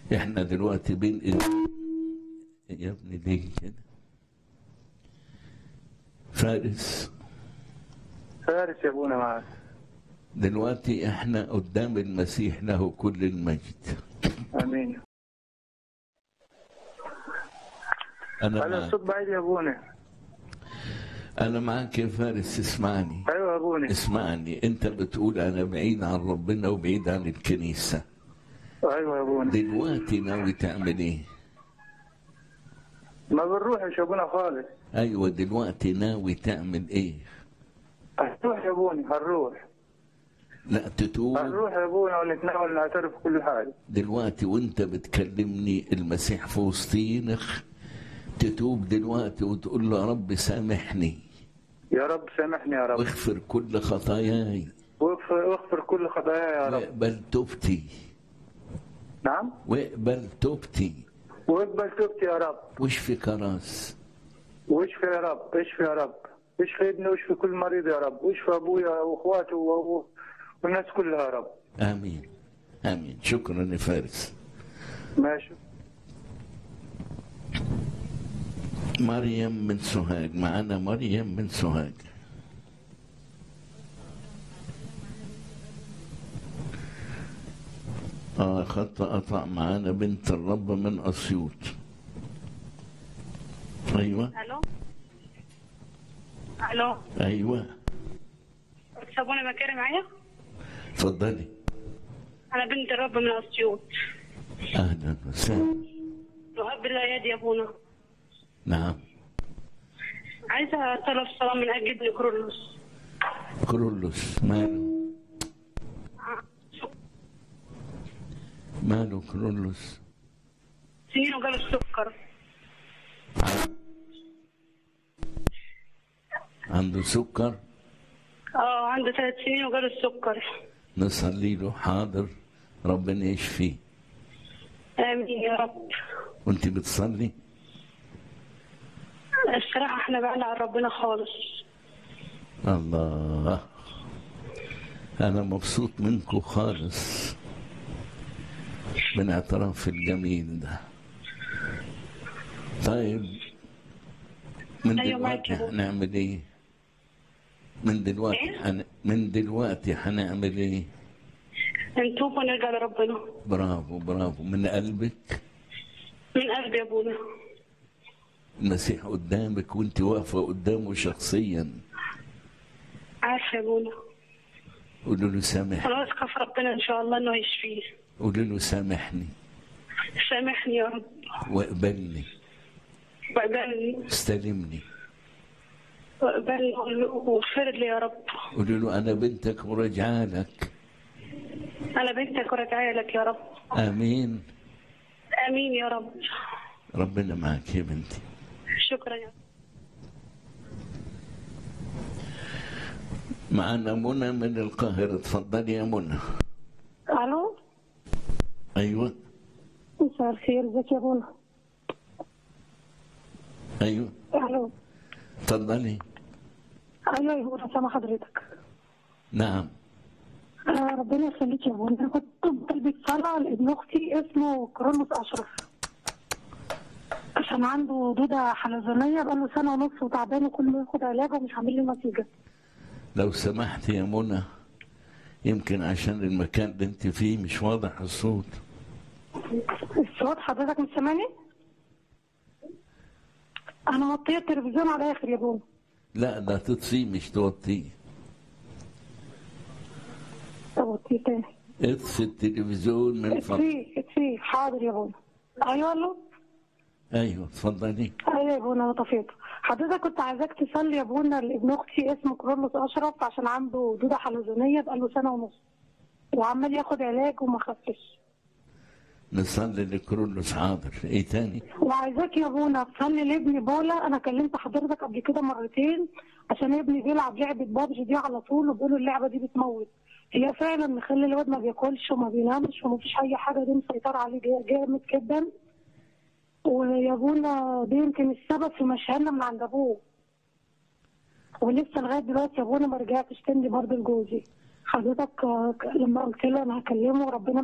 احنا دلوقتي بين يا ابني ليه كده فارس فارس يا ابونا معك دلوقتي احنا قدام المسيح له كل المجد امين انا انا معك الصوت بعيد يا ابونا انا معك يا فارس اسمعني ايوه يا ابونا اسمعني انت بتقول انا بعيد عن ربنا وبعيد عن الكنيسة ايوه يا ابونا دلوقتي ناوي تعمل ايه ما بنروحش يا ابونا خالص ايوه دلوقتي ناوي تعمل ايه هنروح يا ابونا هنروح لا تتوب هنروح يا ابونا ونتناول نعترف كل حاجه دلوقتي وانت بتكلمني المسيح في وسطينك تتوب دلوقتي وتقول له يا رب سامحني يا رب سامحني يا رب واغفر كل خطاياي واغفر واغفر كل خطاياي يا رب واقبل توبتي نعم واقبل توبتي واقبل توبتي يا رب واشفي كراس واشفي يا رب اشفي يا رب اشفي ابني واشفي كل مريض يا رب واشفي ابويا واخواته و- و- والناس كلها يا رب امين امين شكرا يا فارس ماشي مريم من سوهاج معانا مريم من سوهاج اه خط قطع معانا بنت الرب من اسيوط ايوه الو الو ايوه سابوني مكاري معايا اتفضلي انا بنت الرب من اسيوط اهلا وسهلا وهب الاياد يا ابونا نعم عايزه طلب صلاه من اجل ابن كرولوس كرولوس ماله ماله كرولوس سنين وجاله السكر عنده سكر اه عنده ثلاث سنين وجاله السكر نصلي له حاضر ربنا يشفيه امين يا رب وانت بتصلي الصراحه احنا بعدنا عن ربنا خالص الله انا مبسوط منكم خالص من اعتراف الجميل ده طيب من أيوة معاك دلوقتي يا أبو. هنعمل ايه من دلوقتي إيه؟ حن... من دلوقتي هنعمل ايه نتوب ونرجع لربنا برافو برافو من قلبك من قلبي يا ابونا المسيح قدامك وانت واقفه قدامه شخصيا عارفه يا ابونا قولوا له سامح انا واثقه في ربنا ان شاء الله انه يشفيه قولوا له سامحني سامحني يا رب واقبلني واقبلني استلمني واقبلني واغفر لي يا رب قولوا له انا بنتك وراجعه لك انا بنتك وراجعه لك يا رب امين امين يا رب ربنا معك يا بنتي شكرا يا معنا منى من القاهرة اتفضلي يا منى الو ايوه مساء الخير ازيك يا بونا ايوه الو اتفضلي ايوه يا بونا سامع حضرتك نعم آه ربنا يخليك يا بونا انا كنت بطلب صلاه لابن اختي اسمه كرولوس اشرف عشان عنده دودة حلزونية بقاله سنة ونص وتعبان وكل ما ياخد علاج ومش عامل لي نتيجة لو سمحت يا منى يمكن عشان المكان اللي انت فيه مش واضح الصوت الصوت حضرتك مش سامعني؟ أنا موطية التلفزيون على الآخر يا بونا لا ده تطفيه مش توطيه طب وطيه تاني اطفي التلفزيون من فضلك اطفيه اطفيه حاضر يا بونا أيوه الو ايوه اتفضلي ايوه يا بونا انا طفيته حضرتك كنت عايزاك تصلي يا بونا لابن اختي اسمه كرولوس اشرف عشان عنده دوده حلزونيه بقاله سنه ونص وعمال ياخد علاج وما خفش نصلي لكرولوس حاضر ايه تاني وعايزاك يا بونا تصلي لابني بولا انا كلمت حضرتك قبل كده مرتين عشان ابني بيلعب لعبه بابجي دي على طول وبيقولوا اللعبه دي بتموت هي فعلا مخلي الواد ما بياكلش وما بينامش ومفيش اي حاجه دي مسيطره عليه جا- جامد جدا ويا بونا دي يمكن السبب في مشهدنا من عند ابوه ولسه لغايه دلوقتي يا ابونا ما رجعتش تاني برضه لجوزي حضرتك آه، ك- لما قلت له انا هكلمه ربنا